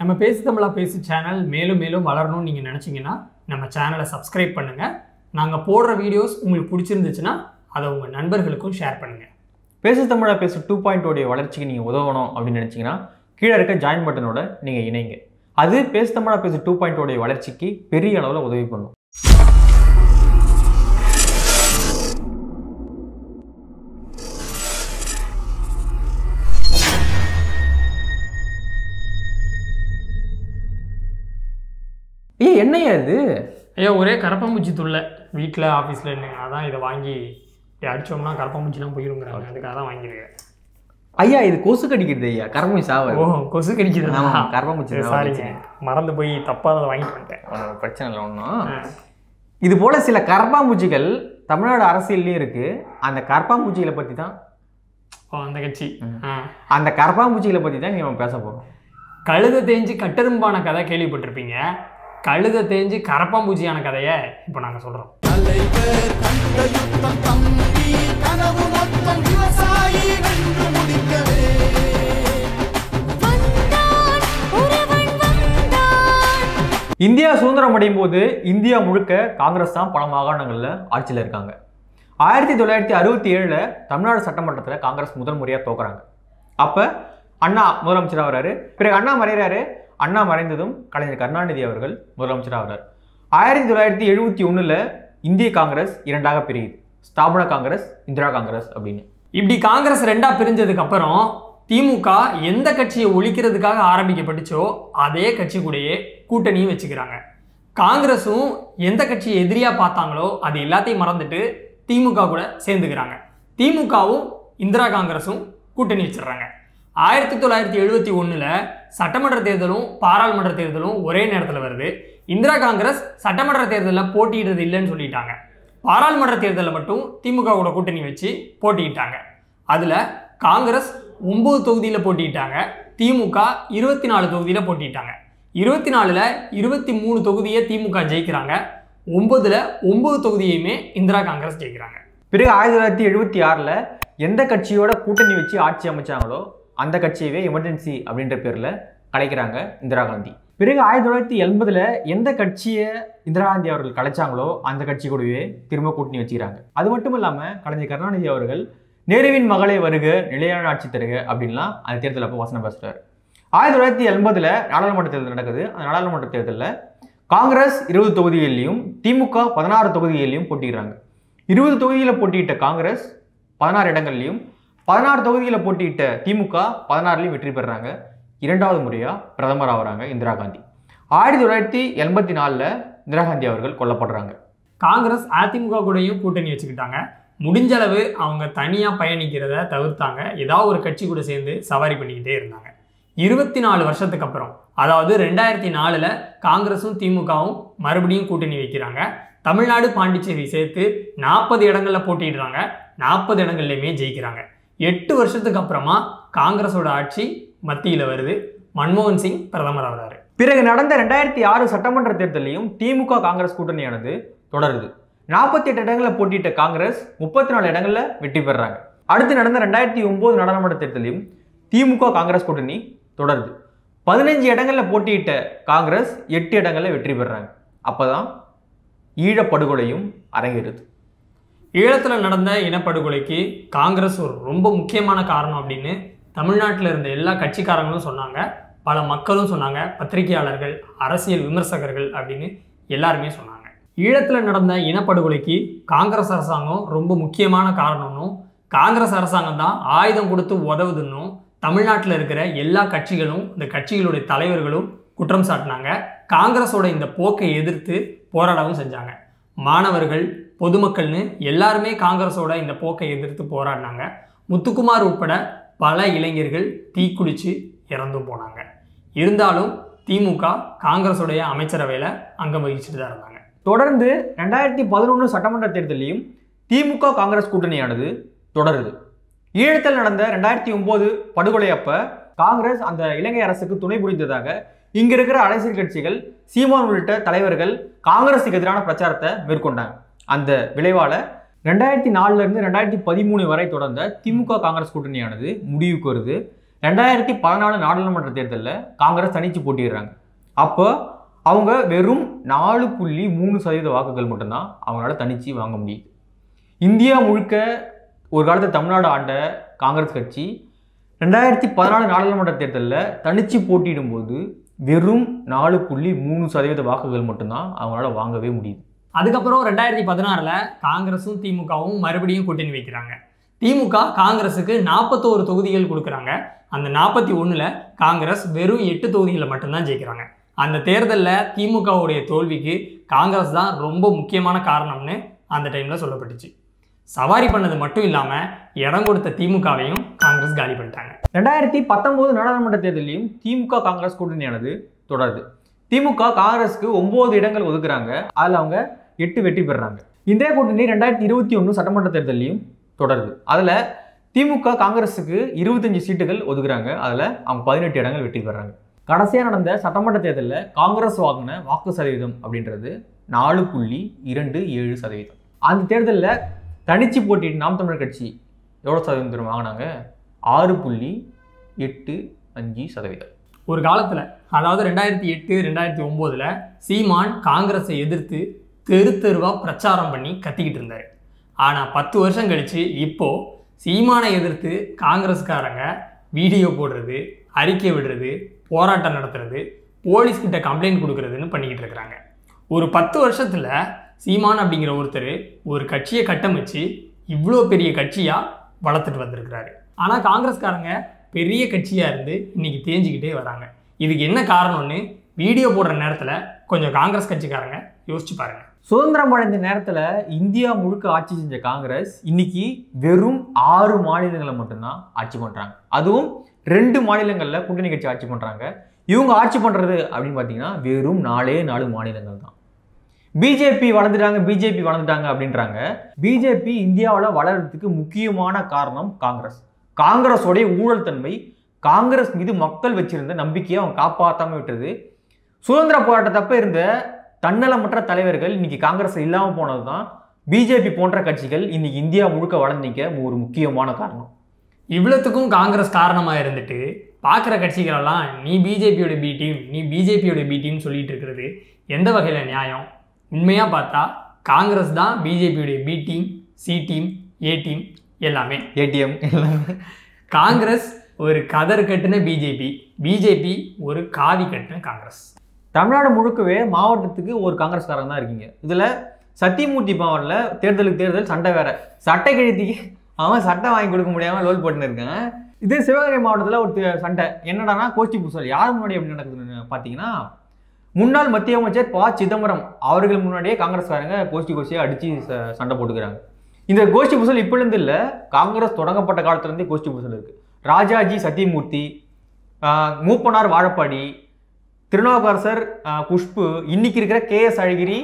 நம்ம பேசு தமிழா பேசு சேனல் மேலும் மேலும் வளரணும்னு நீங்கள் நினச்சிங்கன்னா நம்ம சேனலை சப்ஸ்கிரைப் பண்ணுங்கள் நாங்கள் போடுற வீடியோஸ் உங்களுக்கு பிடிச்சிருந்துச்சுன்னா அதை உங்கள் நண்பர்களுக்கும் ஷேர் பண்ணுங்கள் பேசு தமிழா பேசு டூ பாயிண்ட் உடைய வளர்ச்சிக்கு நீங்கள் உதவணும் அப்படின்னு நினச்சிங்கன்னா கீழே இருக்க ஜாயின் பட்டனோட நீங்கள் இணைங்க அது பேசு தமிழா பேசு டூ பாயிண்ட் உடைய வளர்ச்சிக்கு பெரிய அளவில் உதவி பண்ணும் ஏய் என்னையா இது ஐயா ஒரே கரப்பாம்பூச்சி துள்ள வீட்டில் ஆஃபீஸில் இல்லைங்க அதான் இதை வாங்கி இப்படி அடிச்சோம்னா கரப்பாம்பூச்சிலாம் போயிருங்கிறாங்க அதுக்காக தான் வாங்கியிருக்கேன் ஐயா இது கொசு கடிக்கிறது ஐயா கரம்பு சாவது ஓ கொசு கடிக்குது ஆமா, கரப்பாம்பூச்சி தான் சாரிங்க மறந்து போய் தப்பாக அதை வாங்கிட்டு வந்துட்டேன் ஒண்ணும் பிரச்சனை இல்லை ஒன்றும் ஆ. இது போல சில கரப்பாம்பூச்சிகள் தமிழ்நாடு அரசியல்லையும் இருக்கு அந்த கரப்பாம்பூச்சிகளை பற்றி தான் ஓ அந்த கட்சி ஆ அந்த கரப்பாம்பூச்சிகளை பற்றி தான் நம்ம பேச போகிறோம் கழுதை தேஞ்சு கட்டெரும்பான கதை கேள்விப்பட்டிருப்பீங்க கழுதை தேஞ்சு கரப்பாம்பூச்சியான கதையை இப்போ நாங்கள் சொல்கிறோம் தலைவர் கண்ட யுத்தம் தம்பி கனவு மொத்தம் விவசாயி வென்று முடிக்கவே வந்தான் ஒருவன் வந்தான் இந்தியா சுதந்திரம் அடையும் போது இந்தியா முழுக்க காங்கிரஸ் தான் பல மாகாணங்களில் ஆட்சியில் இருக்காங்க ஆயிரத்தி தொள்ளாயிரத்தி அறுபத்தி ஏழில் தமிழ்நாடு சட்டமன்றத்தில் காங்கிரஸ் முதல் முறையாக தோக்குறாங்க அப்போ அண்ணா முதலமைச்சராக வராரு பிறகு அண்ணா மறைகிறாரு அண்ணா மறைந்ததும் கலைஞர் கருணாநிதி அவர்கள் முதலமைச்சராக வரார் ஆயிரத்தி தொள்ளாயிரத்தி எழுபத்தி ஒன்றில் இந்திய காங்கிரஸ் இரண்டாக பிரியுது ஸ்தாபன காங்கிரஸ் இந்திரா காங்கிரஸ் அப்படின்னு இப்படி காங்கிரஸ் ரெண்டா பிரிஞ்சதுக்கு அப்புறம் திமுக எந்த கட்சியை ஒழிக்கிறதுக்காக ஆரம்பிக்கப்பட்டுச்சோ அதே கட்சி கூடயே கூட்டணியும் வச்சுக்கிறாங்க காங்கிரஸும் எந்த கட்சியை எதிரியா பார்த்தாங்களோ அது எல்லாத்தையும் மறந்துட்டு திமுக கூட சேர்ந்துக்கிறாங்க திமுகவும் இந்திரா காங்கிரஸும் கூட்டணி வச்சிடுறாங்க ஆயிரத்தி தொள்ளாயிரத்தி எழுபத்தி ஒன்றில் சட்டமன்ற தேர்தலும் பாராளுமன்ற தேர்தலும் ஒரே நேரத்தில் வருது இந்திரா காங்கிரஸ் சட்டமன்ற தேர்தலில் போட்டியிடுறது இல்லைன்னு சொல்லிட்டாங்க பாராளுமன்ற தேர்தலில் மட்டும் திமுக கூட கூட்டணி வச்சு போட்டியிட்டாங்க அதில் காங்கிரஸ் ஒம்பது தொகுதியில் போட்டியிட்டாங்க திமுக இருபத்தி நாலு தொகுதியில் போட்டியிட்டாங்க இருபத்தி நாலில் இருபத்தி மூணு தொகுதியை திமுக ஜெயிக்கிறாங்க ஒம்பதுல ஒம்பது தொகுதியுமே இந்திரா காங்கிரஸ் ஜெயிக்கிறாங்க பிறகு ஆயிரத்தி தொள்ளாயிரத்தி எழுபத்தி ஆறில் எந்த கட்சியோட கூட்டணி வச்சு ஆட்சி அமைச்சாங்களோ அந்த கட்சியவே எமர்ஜென்சி அப்படின்ற பேரில் கலைக்கிறாங்க இந்திரா காந்தி பிறகு ஆயிரத்தி தொள்ளாயிரத்தி எண்பதில் எந்த கட்சியை இந்திரா காந்தி அவர்கள் கலைச்சாங்களோ அந்த கட்சி கூடவே திரும்ப கூட்டணி வச்சுக்கிறாங்க அது மட்டும் இல்லாமல் கலைஞர் கருணாநிதி அவர்கள் நேருவின் மகளே வருக நிலையான ஆட்சி தருக அப்படின்லாம் அந்த தேர்தல் அப்போ வசனம் பேசுகிறார் ஆயிரத்தி தொள்ளாயிரத்தி எண்பதில் நாடாளுமன்ற தேர்தல் நடக்குது அந்த நாடாளுமன்ற தேர்தலில் காங்கிரஸ் இருபது தொகுதிகளிலையும் திமுக பதினாறு தொகுதிகளிலையும் போட்டியிடுறாங்க இருபது தொகுதியில் போட்டியிட்ட காங்கிரஸ் பதினாறு இடங்கள்லையும் பதினாறு தொகுதியில் போட்டியிட்ட திமுக பதினாறுலையும் வெற்றி பெறுறாங்க இரண்டாவது முறையாக பிரதமர் ஆகுறாங்க இந்திரா காந்தி ஆயிரத்தி தொள்ளாயிரத்தி எண்பத்தி நாலில் இந்திரா காந்தி அவர்கள் கொல்லப்படுறாங்க காங்கிரஸ் அதிமுக கூடயும் கூட்டணி வச்சுக்கிட்டாங்க முடிஞ்ச அளவு அவங்க தனியாக பயணிக்கிறத தவிர்த்தாங்க ஏதாவது ஒரு கட்சி கூட சேர்ந்து சவாரி பண்ணிக்கிட்டே இருந்தாங்க இருபத்தி நாலு வருஷத்துக்கு அப்புறம் அதாவது ரெண்டாயிரத்தி நாலில் காங்கிரஸும் திமுகவும் மறுபடியும் கூட்டணி வைக்கிறாங்க தமிழ்நாடு பாண்டிச்சேரி சேர்த்து நாற்பது இடங்களில் போட்டிடுறாங்க நாற்பது இடங்கள்லையுமே ஜெயிக்கிறாங்க எட்டு வருஷத்துக்கு அப்புறமா காங்கிரஸோட ஆட்சி மத்தியில் வருது மன்மோகன் சிங் பிரதமர் ஆகிறாரு பிறகு நடந்த ரெண்டாயிரத்தி ஆறு சட்டமன்ற தேர்தலையும் திமுக காங்கிரஸ் கூட்டணியானது தொடருது நாற்பத்தி எட்டு இடங்களில் போட்டியிட்ட காங்கிரஸ் முப்பத்தி நாலு இடங்களில் வெற்றி பெறுறாங்க அடுத்து நடந்த ரெண்டாயிரத்தி ஒன்பது நாடாளுமன்ற தேர்தலையும் திமுக காங்கிரஸ் கூட்டணி தொடருது பதினஞ்சு இடங்களில் போட்டியிட்ட காங்கிரஸ் எட்டு இடங்களில் வெற்றி பெறுறாங்க அப்பதான் ஈழப்படுகொலையும் அரங்கேறுது ஈழத்தில் நடந்த இனப்படுகொலைக்கு காங்கிரஸ் ஒரு ரொம்ப முக்கியமான காரணம் அப்படின்னு தமிழ்நாட்டில் இருந்த எல்லா கட்சிக்காரங்களும் சொன்னாங்க பல மக்களும் சொன்னாங்க பத்திரிகையாளர்கள் அரசியல் விமர்சகர்கள் அப்படின்னு எல்லாருமே சொன்னாங்க ஈழத்தில் நடந்த இனப்படுகொலைக்கு காங்கிரஸ் அரசாங்கம் ரொம்ப முக்கியமான காரணம்னும் காங்கிரஸ் அரசாங்கம் தான் ஆயுதம் கொடுத்து உதவுதுன்னும் தமிழ்நாட்டில் இருக்கிற எல்லா கட்சிகளும் இந்த கட்சிகளுடைய தலைவர்களும் குற்றம் சாட்டினாங்க காங்கிரஸோட இந்த போக்கை எதிர்த்து போராடவும் செஞ்சாங்க மாணவர்கள் பொதுமக்கள்னு எல்லாருமே காங்கிரஸோட இந்த போக்கை எதிர்த்து போராடினாங்க முத்துக்குமார் உட்பட பல இளைஞர்கள் தீக்குளிச்சு இறந்தும் போனாங்க இருந்தாலும் திமுக காங்கிரஸோடைய அமைச்சரவையில் அங்கம் வகிச்சுட்டு தான் இருந்தாங்க தொடர்ந்து ரெண்டாயிரத்தி பதினொன்று சட்டமன்ற தேர்தலையும் திமுக காங்கிரஸ் கூட்டணியானது தொடருது ஈழத்தில் நடந்த ரெண்டாயிரத்தி ஒன்பது படுகொலை அப்ப காங்கிரஸ் அந்த இலங்கை அரசுக்கு துணை புரிந்ததாக இங்க இருக்கிற அரசியல் கட்சிகள் சீமான் உள்ளிட்ட தலைவர்கள் காங்கிரஸுக்கு எதிரான பிரச்சாரத்தை மேற்கொண்டாங்க அந்த விளைவால ரெண்டாயிரத்தி நாலுல இருந்து ரெண்டாயிரத்தி பதிமூணு வரை தொடர்ந்த திமுக காங்கிரஸ் கூட்டணியானது முடிவுக்கு வருது ரெண்டாயிரத்தி பதினாலு நாடாளுமன்ற தேர்தலில் காங்கிரஸ் தனிச்சு போட்டிடுறாங்க அப்போ அவங்க வெறும் நாலு புள்ளி மூணு சதவீத வாக்குகள் மட்டும்தான் அவங்களால தனிச்சு வாங்க முடியுது இந்தியா முழுக்க ஒரு காலத்தில் தமிழ்நாடு ஆண்ட காங்கிரஸ் கட்சி ரெண்டாயிரத்தி பதினாலு நாடாளுமன்ற தேர்தலில் தனிச்சு போட்டியிடும்போது வெறும் நாலு புள்ளி மூணு சதவீத வாக்குகள் மட்டும்தான் அவங்களால வாங்கவே முடியுது அதுக்கப்புறம் ரெண்டாயிரத்தி பதினாறில் காங்கிரஸும் திமுகவும் மறுபடியும் கூட்டணி வைக்கிறாங்க திமுக காங்கிரஸுக்கு நாற்பத்தோரு தொகுதிகள் கொடுக்குறாங்க அந்த நாற்பத்தி ஒன்றில் காங்கிரஸ் வெறும் எட்டு தொகுதிகளை மட்டும்தான் ஜெயிக்கிறாங்க அந்த தேர்தலில் திமுகவுடைய தோல்விக்கு காங்கிரஸ் தான் ரொம்ப முக்கியமான காரணம்னு அந்த டைமில் சொல்லப்பட்டுச்சு சவாரி பண்ணது மட்டும் இல்லாமல் இடம் கொடுத்த திமுகவையும் காங்கிரஸ் காலி பண்ணிட்டாங்க ரெண்டாயிரத்தி பத்தொம்போது நாடாளுமன்ற தேர்தலையும் திமுக காங்கிரஸ் கூட்டணியானது தொடருது திமுக காங்கிரஸ்க்கு ஒன்பது இடங்கள் ஒதுக்குறாங்க அதில் அவங்க எட்டு வெற்றி பெறுறாங்க இந்திய கூட்டணி ரெண்டாயிரத்தி இருபத்தி ஒன்று சட்டமன்ற தேர்தலையும் தொடருது அதில் திமுக காங்கிரஸுக்கு இருபத்தஞ்சு சீட்டுகள் ஒதுக்குறாங்க அதில் அவங்க பதினெட்டு இடங்கள் வெற்றி பெறாங்க கடைசியாக நடந்த சட்டமன்ற தேர்தலில் காங்கிரஸ் வாங்கின வாக்கு சதவீதம் அப்படின்றது நாலு புள்ளி இரண்டு ஏழு சதவீதம் அந்த தேர்தலில் தனிச்சு போட்டியிட்ட நாம் தமிழர் கட்சி எவ்வளோ சதவீதம் தெரியுமா வாங்கினாங்க ஆறு புள்ளி எட்டு அஞ்சு சதவீதம் ஒரு காலத்தில் அதாவது ரெண்டாயிரத்தி எட்டு ரெண்டாயிரத்தி ஒம்போதில் சீமான் காங்கிரஸை எதிர்த்து தெரு தெருவாக பிரச்சாரம் பண்ணி கத்திக்கிட்டு இருந்தார் ஆனால் பத்து வருஷம் கழித்து இப்போது சீமானை எதிர்த்து காங்கிரஸ்காரங்க வீடியோ போடுறது அறிக்கை விடுறது போராட்டம் நடத்துறது போலீஸ்கிட்ட கம்ப்ளைண்ட் கொடுக்கறதுன்னு பண்ணிக்கிட்டு இருக்கிறாங்க ஒரு பத்து வருஷத்தில் சீமான் அப்படிங்கிற ஒருத்தர் ஒரு கட்சியை கட்டமைச்சு இவ்வளோ பெரிய கட்சியாக வளர்த்துட்டு வந்திருக்கிறாரு ஆனால் காங்கிரஸ்காரங்க பெரிய கட்சியாக இருந்து இன்னைக்கு தேஞ்சிக்கிட்டே வராங்க இதுக்கு என்ன காரணம்னு வீடியோ போடுற நேரத்தில் கொஞ்சம் காங்கிரஸ் கட்சிக்காரங்க யோசிச்சு பாருங்க சுதந்திரம் அடைந்த நேரத்தில் இந்தியா முழுக்க ஆட்சி செஞ்ச காங்கிரஸ் இன்னைக்கு வெறும் ஆறு மாநிலங்களை மட்டும்தான் ஆட்சி பண்ணுறாங்க அதுவும் ரெண்டு மாநிலங்களில் கூட்டணி கட்சி ஆட்சி பண்ணுறாங்க இவங்க ஆட்சி பண்ணுறது அப்படின்னு பார்த்தீங்கன்னா வெறும் நாலே நாலு மாநிலங்கள் தான் பிஜேபி வளர்ந்துட்டாங்க பிஜேபி வளர்ந்துட்டாங்க அப்படின்றாங்க பிஜேபி இந்தியாவில் வளர்றதுக்கு முக்கியமான காரணம் காங்கிரஸ் காங்கிரஸோடைய ஊழல் தன்மை காங்கிரஸ் மீது மக்கள் வச்சிருந்த நம்பிக்கையை அவங்க காப்பாற்றாம விட்டது சுதந்திர போராட்டத்தப்ப இருந்த தன்னலமற்ற தலைவர்கள் இன்னைக்கு காங்கிரஸ் இல்லாமல் போனது தான் பிஜேபி போன்ற கட்சிகள் இன்னைக்கு இந்தியா முழுக்க வளர்ந்திக்க ஒரு முக்கியமான காரணம் இவ்வளோத்துக்கும் காங்கிரஸ் காரணமாக இருந்துட்டு பார்க்குற கட்சிகளெல்லாம் நீ பிஜேபியோட பி டீம் நீ பிஜேபியோட பி டீம் சொல்லிட்டு இருக்கிறது எந்த வகையில் நியாயம் உண்மையாக பார்த்தா காங்கிரஸ் தான் பிஜேபியோடைய B team C team A team எல்லாமே ஏடிஎம் எல்லாமே காங்கிரஸ் ஒரு கதர் கட்டின பிஜேபி பிஜேபி ஒரு காவி கட்டின காங்கிரஸ் தமிழ்நாடு முழுக்கவே மாவட்டத்துக்கு ஒரு காங்கிரஸ்காரங்க தான் இருக்கீங்க இதில் சத்தியமூர்த்தி பவனில் தேர்தலுக்கு தேர்தல் சண்டை வேற சட்டை கழுத்திக்கு அவன் சட்டை வாங்கி கொடுக்க முடியாமல் லோல் போட்டுன்னு இருக்கான் இதே சிவகங்கை மாவட்டத்தில் ஒரு தே- சண்டை என்னடானா கோஷ்டி பூசல் யார் முன்னாடி எப்படி நடக்குதுன்னு பார்த்தீங்கன்னா முன்னாள் மத்திய அமைச்சர் ப சிதம்பரம் அவர்கள் முன்னாடியே காங்கிரஸ்காரங்க கோஷ்டி கோஷ்டியாக அடித்து சண்டை போட்டுக்கிறாங்க இந்த கோஷ்டி பூசல் இப்போலேருந்து இல்லை காங்கிரஸ் தொடங்கப்பட்ட காலத்துலேருந்தே கோஷ்டி பூசல் இருக்குது ராஜாஜி சத்தியமூர்த்தி ஆஹ், மூப்பனார் வாழப்பாடி திருநாவுக்கரசர் ஆஹ், குஷ்பு இன்னைக்கு இருக்கிற கே எஸ் அழகிரி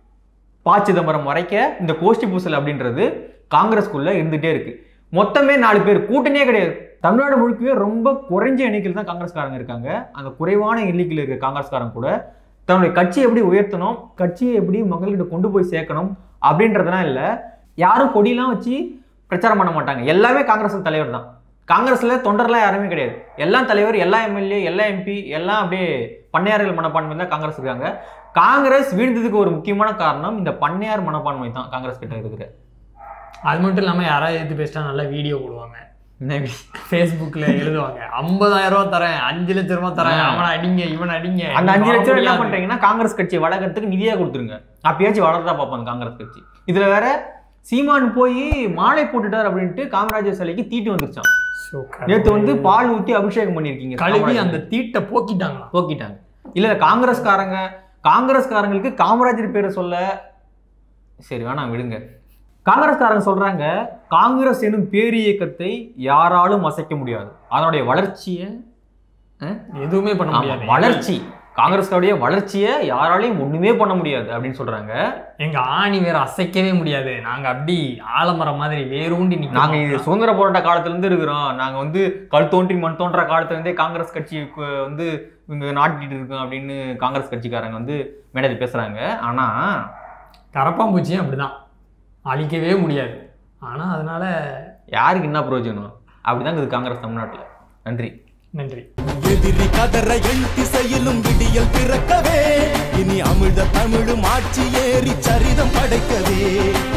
ப சிதம்பரம் வரைக்க இந்த கோஷ்டி பூசல் அப்படின்றது காங்கிரஸ்குள்ள இருந்துகிட்டே இருக்கு மொத்தமே நாலு பேர் கூட்டணியே கிடையாது தமிழ்நாடு முழுக்கவே ரொம்ப குறைஞ்ச எண்ணிக்கையில் தான் காங்கிரஸ்காரங்க இருக்காங்க அந்த குறைவான எண்ணிக்கையில் இருக்க காங்கிரஸ்காரங்க கூட தன்னுடைய கட்சியை எப்படி உயர்த்தணும் கட்சியை எப்படி மக்கள்கிட்ட கொண்டு போய் சேர்க்கணும் அப்படின்றதுலாம் இல்லை யாரும் கொடியெல்லாம் வச்சு பிரச்சாரம் பண்ண மாட்டாங்க எல்லாமே காங்கிரஸ் தலைவர் தான் காங்கிரஸ்ல தொண்டர்லாம் யாருமே கிடையாது எல்லா தலைவர் எல்லா எம்எல்ஏ எல்லா எம்பி எல்லாம் அப்படியே பண்ணையார்கள் மனப்பான்மை தான் காங்கிரஸ் இருக்காங்க காங்கிரஸ் வீழ்ந்ததுக்கு ஒரு முக்கியமான காரணம் இந்த பண்ணையார் மனப்பான்மை தான் காங்கிரஸ் கிட்ட இருக்கிற அது மட்டும் இல்லாமல் யாராவது எடுத்து பேசிட்டா நல்லா வீடியோ போடுவாங்க என்ன வி- ஃபேஸ்புக்கில் எழுதுவாங்க ஐம்பதாயிரம் ரூபா தரேன் அஞ்சு லட்ச ரூபா தரேன் ஆ. அவனை அடிங்க இவனை அடிங்க அந்த அஞ்சு இவன் லட்சம் ரூபாய் என்ன முடியாது. பண்றீங்கன்னா காங்கிரஸ் கட்சியை வளர்க்கறதுக்கு நிதியா கொடுத்துருங்க அப்பயாச்சும் வளர்றதா பார்ப்பாங்க காங்கிரஸ் கட்சி இதுல வேற சீமான் போய் மாலை போட்டுட்டார் அப்படின்ட்டு காமராஜர் சிலைக்கு தீட்டு வந்துருச்சான் So, நேத்து வந்து பால் ஊத்தி அபிஷேகம் பண்ணிருக்கீங்க கழுவி அந்த தீட்டை போக்கிட்டாங்களா போக்கிட்டாங்க இல்ல இல்ல காங்கிரஸ்காரங்க காங்கிரஸ்காரங்களுக்கு காமராஜர் பேரை சொல்ல சரி வேணாம் விடுங்க காங்கிரஸ்காரங்க சொல்றாங்க காங்கிரஸ் எனும் பேரியக்கத்தை யாராலும் அசைக்க முடியாது அதனுடைய வளர்ச்சியை அஹ், எதுவுமே பண்ண ஆமா, முடியாது வளர்ச்சி காங்கிரஸோடைய வளர்ச்சியை யாராலையும் ஒண்ணுமே பண்ண முடியாது அப்படின்னு சொல்றாங்க எங்க ஆணி வேற அசைக்கவே முடியாது நாங்க அப்படி ஆலமரம் மாதிரி வேரூண்டி நிக்கிறோம். நாங்க இது சுதந்திர போராட்ட காலத்துல இருந்து இருக்கிறோம் நாங்க வந்து கல் தோன்றி மண் தோன்ற காலத்துல இருந்தே காங்கிரஸ் கட்சி கு- வந்து இங்க நாட்டிட்டு இருக்கோம் அப்படின்னு காங்கிரஸ் கட்சிக்காரங்க வந்து மேடையில் பேசுறாங்க ஆனா கரப்பாம்பூச்சியும் அப்படிதான் அழிக்கவே முடியாது ஆனா அதனால யாருக்கு என்ன பிரயோஜனம் அப்படிதான் இருக்குது காங்கிரஸ் தமிழ்நாட்டுல நன்றி நன்றி எதிரி கதற எண் திசையிலும் விடியல் பிறக்கவே இனி அமிழ்த தமிழும் ஆட்சி ஏறி சரிதம் படைக்கவே